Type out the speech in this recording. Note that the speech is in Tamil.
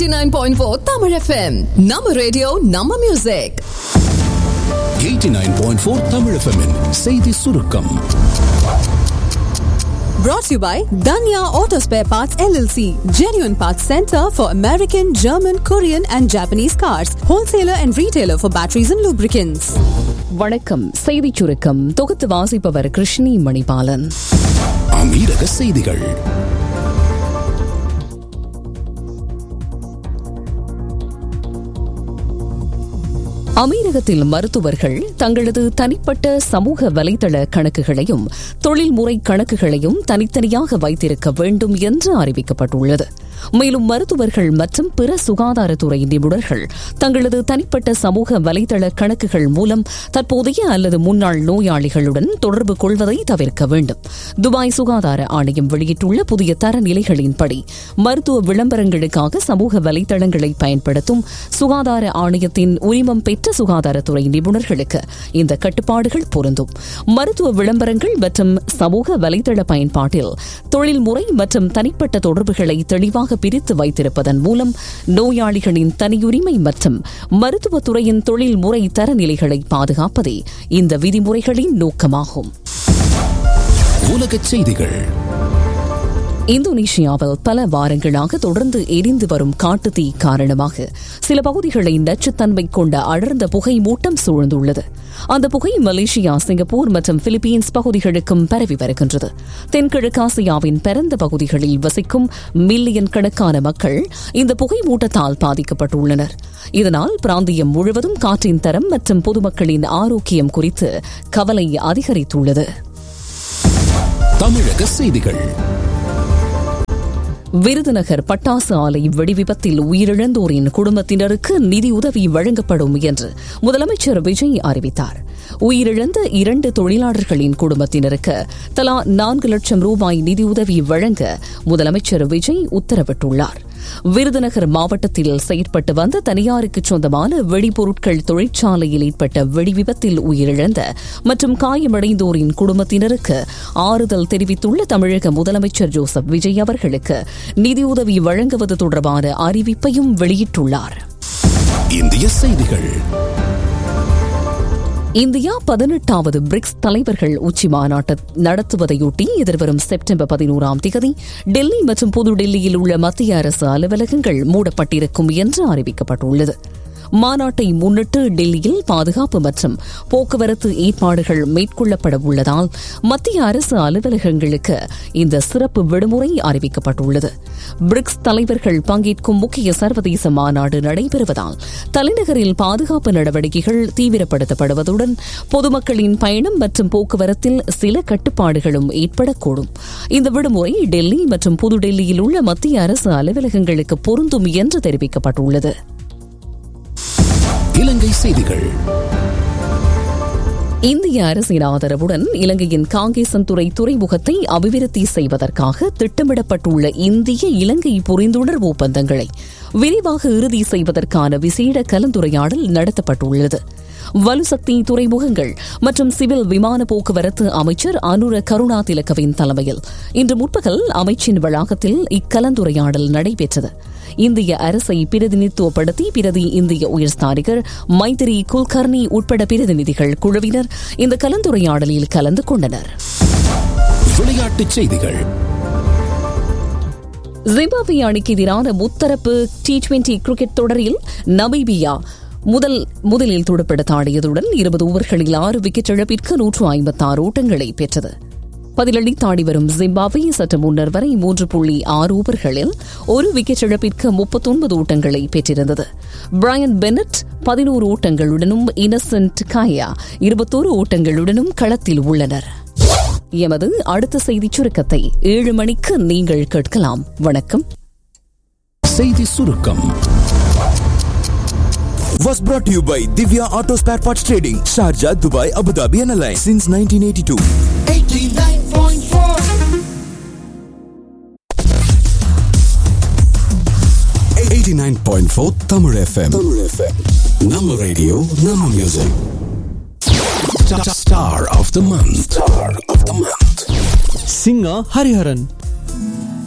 89.4 Tamil FM. நம்ம ரேடியோ நம்ம மியூசிக் 89.4 Tamil FM -இன் செய்தி சுருக்கம் brought to you by Danya Auto Spare Parts LLC, genuine parts center for American, German, Korean and Japanese cars, wholesaler and retailer for batteries and lubricants. வணக்கம் செய்திச் சுருக்கம் தொகுத்து வாசிப்பவர் கிருஷ்ணி மணிபாலன் அமீரக செய்திகள் அமீரகத்தில் மருத்துவர்கள் தங்களது தனிப்பட்ட சமூக வலைதள கணக்குகளையும் தொழில்முறை கணக்குகளையும் தனித்தனியாக வைத்திருக்க வேண்டும் என்று அறிவிக்கப்பட்டுள்ளது மேலும் மருத்துவர்கள் மற்றும் பிற சுகாதாரத்துறை நிபுணர்கள் தங்களது தனிப்பட்ட சமூக வலைதள கணக்குகள் மூலம் தற்போதைய அல்லது முன்னாள் நோயாளிகளுடன் தொடர்பு கொள்வதை தவிர்க்க வேண்டும் துபாய் சுகாதார ஆணையம் வெளியிட்டுள்ள புதிய தரநிலைகளின்படி மருத்துவ விளம்பரங்களுக்காக சமூக வலைதளங்களை பயன்படுத்தும் சுகாதார ஆணையத்தின் உரிமம் பெற்ற சுகாதாரத்துறை நிபுணர்களுக்கு இந்த கட்டுப்பாடுகள் பொருந்தும் மருத்துவ விளம்பரங்கள் மற்றும் சமூக வலைதள பயன்பாட்டில் தொழில்முறை மற்றும் தனிப்பட்ட தொடர்புகளை தெளிவாக பிரித்து வைத்திருப்பதன் மூலம் நோயாளிகளின் தனியுரிமை மற்றும் மருத்துவத்துறையின் தொழில்முறை தரநிலைகளை பாதுகாப்பதே இந்த விதிமுறைகளின் நோக்கமாகும் உலகச் செய்திகள் இந்தோனேஷியாவில் பல வாரங்களாக தொடர்ந்து எரிந்து வரும் காட்டுத்தீ காரணமாக சில பகுதிகளை நச்சுத்தன்மை கொண்ட அடர்ந்த புகை மூட்டம் சூழ்ந்துள்ளது அந்த புகை மலேசியா சிங்கப்பூர் மற்றும் பிலிப்பீன்ஸ் பகுதிகளுக்கும் பரவி வருகின்றது தென்கிழக்காசியாவின் பரந்த பகுதிகளில் வசிக்கும் மில்லியன் கணக்கான மக்கள் இந்த புகை மூட்டத்தால் பாதிக்கப்பட்டுள்ளனர் இதனால் பிராந்தியம் முழுவதும் காற்றின் தரம் மற்றும் பொதுமக்களின் ஆரோக்கியம் குறித்து கவலை அதிகரித்துள்ளது தமிழக செய்திகள் விருதுநகர் பட்டாசு ஆலை வெடிவிபத்தில் உயிரிழந்தோரின் குடும்பத்தினருக்கு நிதியுதவி வழங்கப்படும் என்று முதலமைச்சர் விஜய் அறிவித்தார் உயிரிழந்த இரண்டு தொழிலாளர்களின் குடும்பத்தினருக்கு தலா நான்கு லட்சம் ரூபாய் நிதியுதவி வழங்க முதலமைச்சர் விஜய் உத்தரவிட்டுள்ளார் விருதுநகர் மாவட்டத்தில் செயற்பட்டு வந்த தனியாருக்கு சொந்தமான வெடிபொருட்கள் தொழிற்சாலையில் ஏற்பட்ட வெடிவிபத்தில் உயிரிழந்த மற்றும் காயமடைந்தோரின் குடும்பத்தினருக்கு ஆறுதல் தெரிவித்துள்ள தமிழக முதலமைச்சர் ஜோசப் விஜய் அவர்களுக்கு நிதியுதவி வழங்குவது தொடர்பான அறிவிப்பையும் வெளியிட்டுள்ளார் இந்திய செய்திகள் இந்தியா பதினெட்டாவது பிரிக்ஸ் தலைவர்கள் உச்சி மாநாட்டை நடத்துவதையொட்டி எதிர்வரும் செப்டம்பர் பதினோராம் தேதி டெல்லி மற்றும் புதுடெல்லியில் உள்ள மத்திய அரசு அலுவலகங்கள் மூடப்பட்டிருக்கும் என்று அறிவிக்கப்பட்டுள்ளது மாநாட்டை முன்னிட்டு டெல்லியில் பாதுகாப்பு மற்றும் போக்குவரத்து ஏற்பாடுகள் மேற்கொள்ளப்பட உள்ளதால் மத்திய அரசு அலுவலகங்களுக்கு இந்த சிறப்பு விடுமுறை அறிவிக்கப்பட்டுள்ளது பிரிக்ஸ் தலைவர்கள் பங்கேற்கும் முக்கிய சர்வதேச மாநாடு நடைபெறுவதால் தலைநகரில் பாதுகாப்பு நடவடிக்கைகள் தீவிரப்படுத்தப்படுவதுடன் பொதுமக்களின் பயணம் மற்றும் போக்குவரத்தில் சில கட்டுப்பாடுகளும் ஏற்படக்கூடும் இந்த விடுமுறை டெல்லி மற்றும் புதுடெல்லியில் உள்ள மத்திய அரசு அலுவலகங்களுக்கு பொருந்தும் என்று தெரிவிக்கப்பட்டுள்ளது இலங்கை செய்திகள் இந்திய அரசின் ஆதரவுடன் இலங்கையின் காங்கேசன்துறை துறைமுகத்தை அபிவிருத்தி செய்வதற்காக திட்டமிடப்பட்டுள்ள இந்திய இலங்கை புரிந்துணர்வு ஒப்பந்தங்களை விரிவாக இறுதி செய்வதற்கான விசேட கலந்துரையாடல் நடத்தப்பட்டுள்ளது வலுசக்தி துறைமுகங்கள் மற்றும் சிவில் விமான போக்குவரத்து அமைச்சர் அனுர கருணா திலக்கவின் தலைமையில் இன்று முற்பகல் அமைச்சின் வளாகத்தில் இக்கலந்துரையாடல் நடைபெற்றது இந்திய அரசை பிரதிநிதித்துவப்படுத்தி பிரதி இந்திய உயர்ஸ்தானிகர் மைத்திரி குல்கர்னி உட்பட பிரதிநிதிகள் குழுவினர் இந்த கலந்துரையாடலில் கலந்து கொண்டனர் விளையாட்டுச் செய்திகள் ஜிம்பாப்வே அணிக்கு எதிரான முத்தரப்பு டி டுவெண்டி கிரிக்கெட் தொடரில் நமீபியா முதல் முதலில் துடுப்படுத்தாடியதுடன் இருபது ஓவர்களில் ஆறு விக்கெட் இழப்பிற்கு நூற்று ஐம்பத்தாறு ஓட்டங்களை பெற்றது பதிலளித்தாடி வரும் ஜிம்பாப்வே சற்று முன்னர் வரை மூன்று புள்ளி ஆறு ஓவர்களில் ஒரு விக்கெட் இழப்பிற்கு முப்பத்தொன்பது ஓட்டங்களை பெற்றிருந்தது பிரையன் பெனட் பதினோரு ஓட்டங்களுடனும் இன்னசென்ட் காயா இருபத்தோரு ஓட்டங்களுடனும் களத்தில் உள்ளனர் எமது அடுத்த செய்திச் சுருக்கத்தை ஏழு மணிக்கு நீங்கள் கேட்கலாம் வணக்கம் செய்தி சுருக்கம் was brought to you by Divya Auto Spare Parts Trading, Sharjah, Dubai, Abu Dhabi and Alliance since 1982. 89.4 Tamil FM. Tamil FM. நம்ம ரேடியோ நம்ம music star of the month star of the month singer Hariharan.